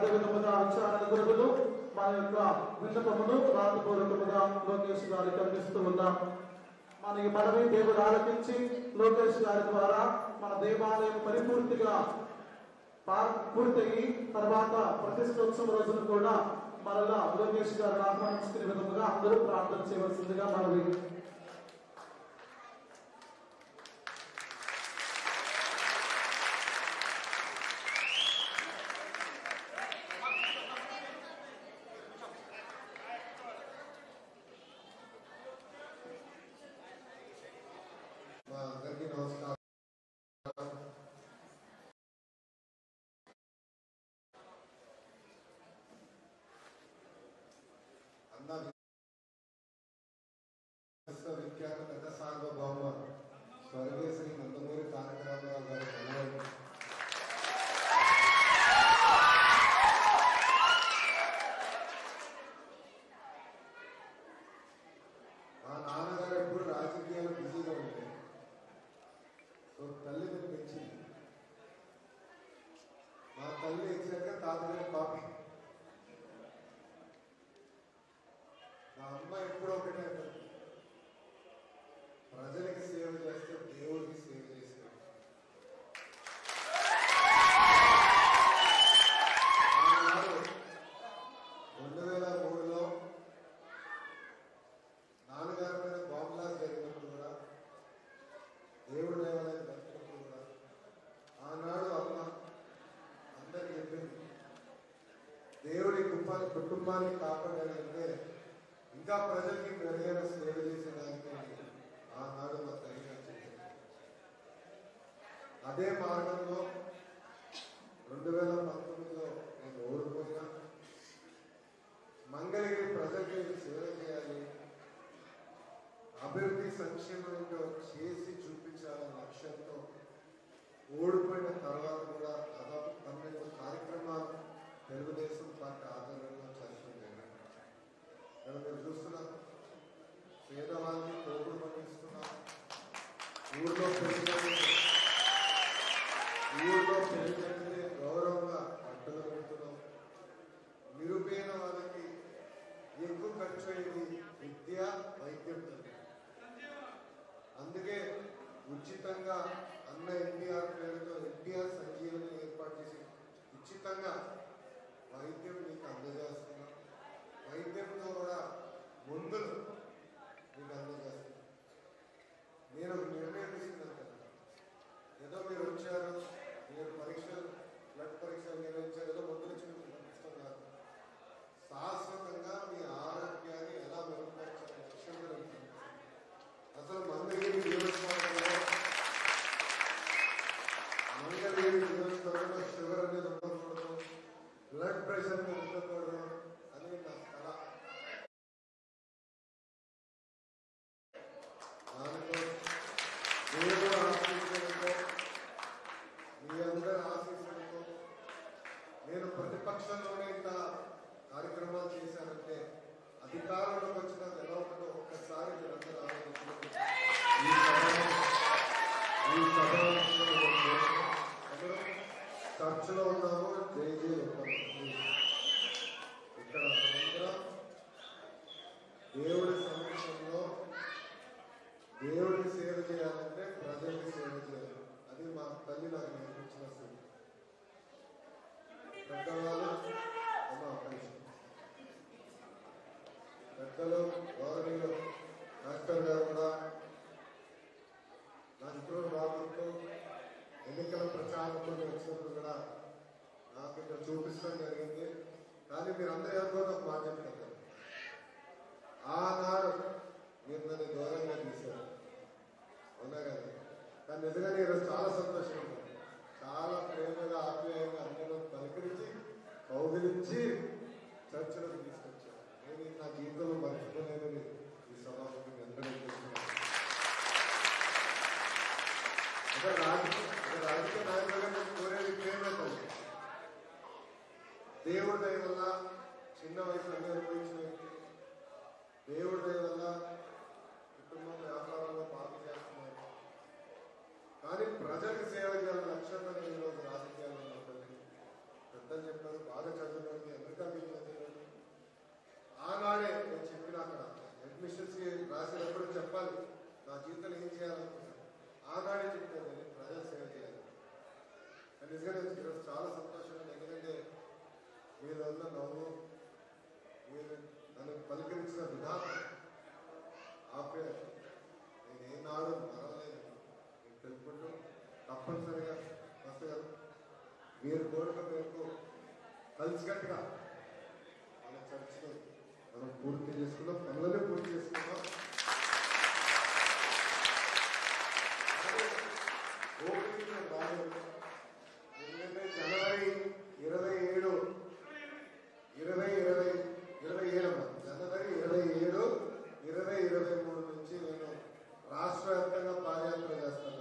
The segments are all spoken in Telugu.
అదే విధముగా విచారణ గురువులు మా యొక్క విన్నపమును రాతపూర్వకముగా లోకేష్ గారికి అందిస్తూ ఉన్నాం మనకి మనవి దేవుడు ఆలకించి లోకేష్ గారి ద్వారా మన దేవాలయం పరిపూర్తిగా పా- పూర్తయి తర్వాత ప్రతిష్టోత్సవం రోజున కూడా మరలా లోకేష్ గారిని ఆహ్వానించుకునే విధముగా అందరూ ప్రార్థన చేయవలసిందిగా మనవి మా అందరికీ నమస్కారం అన్న విశ్వవిఖ్యాత పెద్ద సార్వభౌమ స్వర్గీయ శ్రీ నందమూరి తారక రామారావు గారి మనవడు మా నాన్నగారు ఎప్పుడు రాజకీయాలు బిజీగా ఉండే సో తల్లిని పెంచింది మా తల్లి ఇచ్చాక తాతగారి కాపీ మా అమ్మ ఎప్పుడో ఒకటే అంటుంది. ప్రజలకి సేవ చేస్తే దేవుడికి సేవ చేస్తే ఆనాడు రెండు వేల మూడులో నాన్నగారి మీద బాంబ్లాస్ జరిగినప్పుడు కూడా దేవుడు దేవాలయం కట్టినప్పుడు కూడా ఆనాడు అమ్మ అందరికి చెప్పింది దేవుడి కుటుంబాన్ని కుటుంబాన్ని కాపాడాలంటే ఇంకా ప్రజలకి మెరుగైన సేవ చేసేదానికి ఆనాడు మా తల్లి గారు చెప్పింది అదే మార్గంలో రెండు వేల పంతొమ్మిదిలో నేను ఓడిపోయినా మంగళగిరి ప్రజలకి సేవ చేయాలి అభివృద్ధి సంక్షేమంలో చేసి చూపించాలనే లక్ష్యంతో ఓడిపోయిన తర్వాత కూడా దాదాపు పన్నెండు కార్యక్రమాలు తెలుగుదేశం పార్టీ ఆధ్వర్యంలో చేస్తుంది ఇక్కడ మీరు చూస్తున్నారు పేదవాళ్ళని తోపుడు పండిస్తున్నారు ఊళ్ళో పెరిగిన ఊళ్ళో పెరిగినట్లే గౌరవంగా పంటలు పెడుతున్నాం నిరుపేద వాళ్ళకి ఎక్కువ ఖర్చు అయ్యేది విద్య వైద్యం తల్లి అందుకే ఉచితంగా అన్న ఎన్టీఆర్ పేరుతో ఎన్టీఆర్ సంజీవని ఏర్పాటు చేసి ఉచితంగా వైద్యం మీకు అందజేస్తున్నాం వైద్యంతో కూడా మందులు మీకు అందజేస్తున్నాం నేను ఒక నిర్ణయం తీసుకున్నాను కదా ఏదో మీరు వచ్చారు మీరు పరీక్షలు బ్లడ్ పరీక్షలు నిర్వహించారు ఏదో మందులు ఇచ్చి మీకు పంపిస్తాం కాదు శాశ్వతంగా మీ ఆరోగ్యాన్ని ఎలా మెరుగుపరచాలనే లక్ష్యంగా నేను పనిచేస్తాను. అసలు మంగళగిరి నియోజకవర్గంలో మంగళగిరి నియోజకవర్గంలో షుగర్ అనేది ఉండకూడదు బ్లడ్ ప్రెషర్ అనేది ఉండకూడదు అని నా కళ దానితో దేవుడు ఆశీస్సులతో మీ అందరి ఆశీస్సులతో నేను ప్రతిపక్షంలోనే ఇంత కార్యక్రమాలు చేశానంటే అధికారంలోకి వచ్చిన ఎలా ఉంటుందో ఒక్కసారి మీరందరూ ఆలోచించండి. ఈ సభలో ఈ సభలో అందరూ చర్చలో ఉన్నాము జై జై ఉన్నాము ఇక్కడ అందరం దేవుడి సమక్షంలో దేవుడికి సేవ చేయాలంటే ప్రజలకి సేవ చేయాలి అది మా తల్లి నాకు నేర్పించిన స్థితి పెద్దవాళ్ళు అమ్మ ఒక్క నిమిషం. పెద్దలు గౌరవీయులు డాక్టర్ గారు కూడా నా మిత్రుడు బాబుతో ఎన్నికల ప్రచారంలో వచ్చినప్పుడు కూడా నాకు ఇక్కడ చూపించడం జరిగింది కానీ మీరు అందరూ ఎవరికో ఒక మాట చెప్తారు ఆనాడు మీరు నన్ను దూరంగా తీశారు అవునా కదా కానీ నిజంగానే ఈరోజు చాలా సంతోషంగా ఉంది. చాలా ప్రేమగా ఆప్యాయంగా అందరూ పలకరించి కౌగిలించి చర్చలకు తీసుకొచ్చారు నేను ఇది నా జీవితంలో మర్చిపోలేదని ఈ సభకు అందరూ తెలుసుకున్నాను ఒక రాజకీయ ఒక రాజకీయ నాయకులుగా నేను కోరేది ప్రేమే తల్లి దేవుడి దయ వల్ల చిన్న వయసు అన్ని అనుభవించిన వ్యక్తి దేవుడి దయ వల్ల కుటుంబం వ్యాపారంలో బాగా చేస్తున్నారు కానీ ప్రజలకు సేవ చేయాలని లక్ష్యంగా నేను ఈరోజు రాజకీయాల్లో ఉన్నప్పుడు పెద్దలు చెప్పారు బాగా చదువు కళ్ళల్లో నవ్వు మీరు నన్ను పలకరించిన విధానం ఆపే నేను ఏనాడు మరవలేదు మీకు తెలుపుకుంటూ తప్పనిసరిగా వస్తే గారు మీరు కోరిక మేరకు కలిసికట్టుగా మన చర్చలో మనం పూర్తి చేసుకున్నాం పనులనే పూర్తి చేసుకున్నాం ఓపెనింగ్ నేను బాగాలేదు ఎందుకంటే జనవరి ఇరవై ఏడు ఇరవై ఇరవై ఇరవై ఏడు జనవరి ఇరవై ఏడు ఇరవై ఇరవై మూడు నుంచి నేను రాష్ట్ర వ్యాప్తంగా పాదయాత్ర చేస్తున్నాను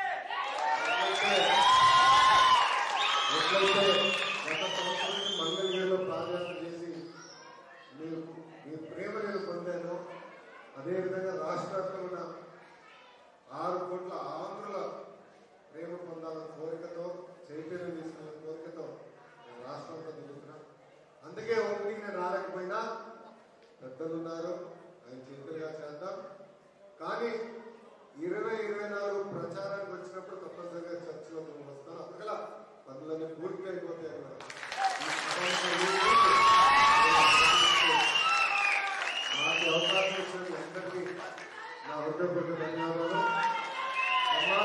ఎట్లయితే గత సంవత్సరం మంగళగిరిలో పాదయాత్ర చేసి మీరు మీ ప్రేమ నేను పొందాను అదేవిధంగా రాష్ట్ర వ్యాప్తంగా ఆరు కోట్ల ఆంధ్రుల ప్రేమ పొందాలన్న కోరికతో చైతన్యం తీసుకునే కోరికతో నేను రాష్ట్రంలో తిరుగుతున్నా అందుకే ఓపెనింగ్ నేను రాలేకపోయినా పెద్దలు ఉన్నారు ఆయన చెప్పినగా చేద్దాం కానీ ఇరవై ఇరవై నాలుగు ప్రచారానికి వచ్చినప్పుడు తప్పనిసరిగా చర్చలో మేము వస్తాను అప్పటికలా పనులన్నీ పూర్తి అయిపోతాయి అన్నారు. ఈ సభలో నాకు అవకాశం ఇచ్చిన అందరికీ నా హృదయపూర్వక ధన్యవాదాలు అమ్మా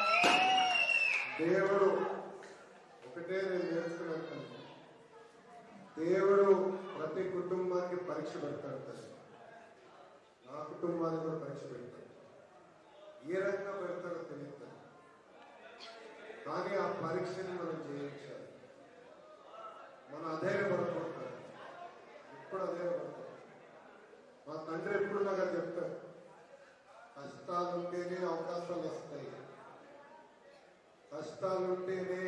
దేవుడు ఒకటే నేను నేర్చుకున్నాను దేవుడు ప్రతి కుటుంబానికి పరీక్ష పెడతాడు తల్లి. నా కుటుంబానికి కూడా పరీక్ష పెడతాడు ఏ రకంగా పెడతాడో తెలియదు తల్లి. కానీ ఆ పరీక్షని మనం జయించాలి మనం అధైర్యపడకూడదు ఎప్పుడు అధైర్యపడతాం మా తండ్రి ఎప్పుడు నాకు అది చెప్తాడు కష్టాలు ఉంటేనే అవకాశాలు వస్తాయి కష్టాలు ఉంటేనే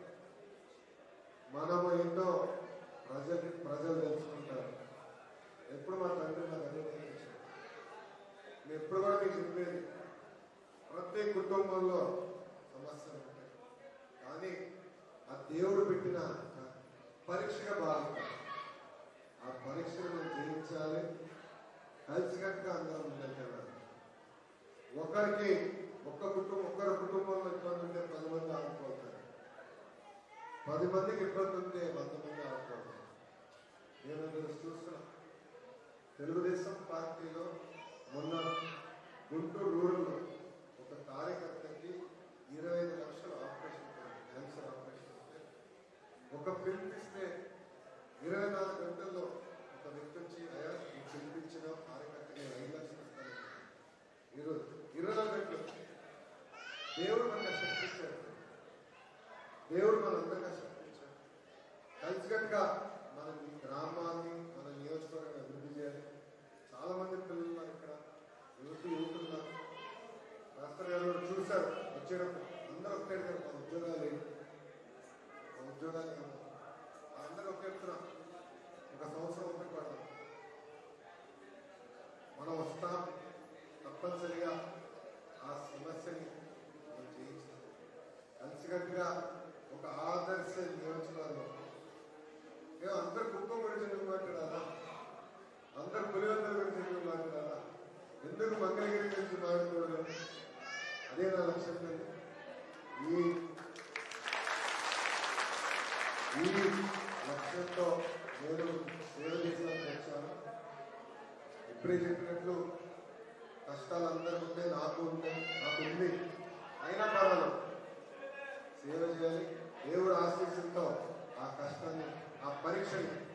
మనము ఎన్నో ప్రజలు ప్రజలు తెలుసుకుంటారు ఎప్పుడు మా తండ్రి నాకు అదే నేర్పించాడు నేను ఎప్పుడు కూడా మీకు చెప్పేది ప్రతి కుటుంబంలో సమస్యలు ఉంటాయి కానీ ఆ దేవుడు పెట్టిన పరీక్షగా భావిస్తాం ఆ పరీక్షను మనం జయించాలి కలిసికట్టుగా అందరం ముందుకెళ్ళాలి ఒకరికి ఒక్క కుటుంబం ఒక్కరి కుటుంబంలో ఇబ్బంది ఉంటే పది మంది ఆడుకోతారు పది మందికి ఇబ్బంది ఉంటే వంద మంది ఆడుకోతారు నేను మీరు చూస్తున్నా తెలుగుదేశం పార్టీలో మొన్న గుంటూరు రూరల్లో ఒక కార్యకర్తకి ఇరవై ఐదు లక్షల ఆపరేషన్ క్యాన్సర్ ఆపరేషన్ ఉంటే ఒక పిలిపిస్తే ఇరవై నాలుగు గంటల్లో ఒక వ్యక్తి వచ్చి అయ్యా నీకు పిలిపించిన కార్యకర్తకి నేను ఐదు లక్షలు ఇస్తాను ఈరోజు ఇరవై నాలుగు గంటలు దేవుడు మనకు ఆ శక్తి ఇచ్చాడు దేవుడు మనందరికీ ఆ శక్తి ఇచ్చాడు కలిసికట్టుగా మన ఈ గ్రామాన్ని మన నియోజకవర్గాన్ని అభివృద్ధి చేయాలి చాలా మంది పిల్లలు ఉన్నారు ఇక్కడ యువతి యువకులు ఉన్నారు రాష్ట్ర గారు కూడా చూశారు వచ్చేటప్పుడు అందరూ ఒకటే అడిగారు, మా ఉద్యోగాలు ఏంటి మా ఉద్యోగాలు ఏమో అందరూ ఒకే చెప్తున్నాం ఒక సంవత్సరం ఒకటి పడతాం మనం వస్తాం తప్పనిసరిగా ఆ సమస్యని మనం జయించాం కలిసికట్టుగా ఒక ఆదర్శ నియోజకవర్గం ఏ అందరు కుప్పం గురించి ఎందుకు మాట్లాడాలా అందరు పులివెందుల గురించి ఎందుకు మాట్లాడాలా ఎందుకు మంగళగిరి గురించి మాట్లాడకూడదు అదే నా లక్ష్యం లేదు. ఈ ఈ లక్ష్యంతో నేను సేవ చేసినందుకు వచ్చాను ఇప్పుడే చెప్పినట్లు కష్టాలు అందరికీ ఉన్నాయి నాకు ఉన్నాయి నాకు ఉంది అయినా పర్వాలేదు సేవ చేయాలి దేవుడు ఆశీస్సులతో ఆ కష్టాన్ని ఆ పరీక్షని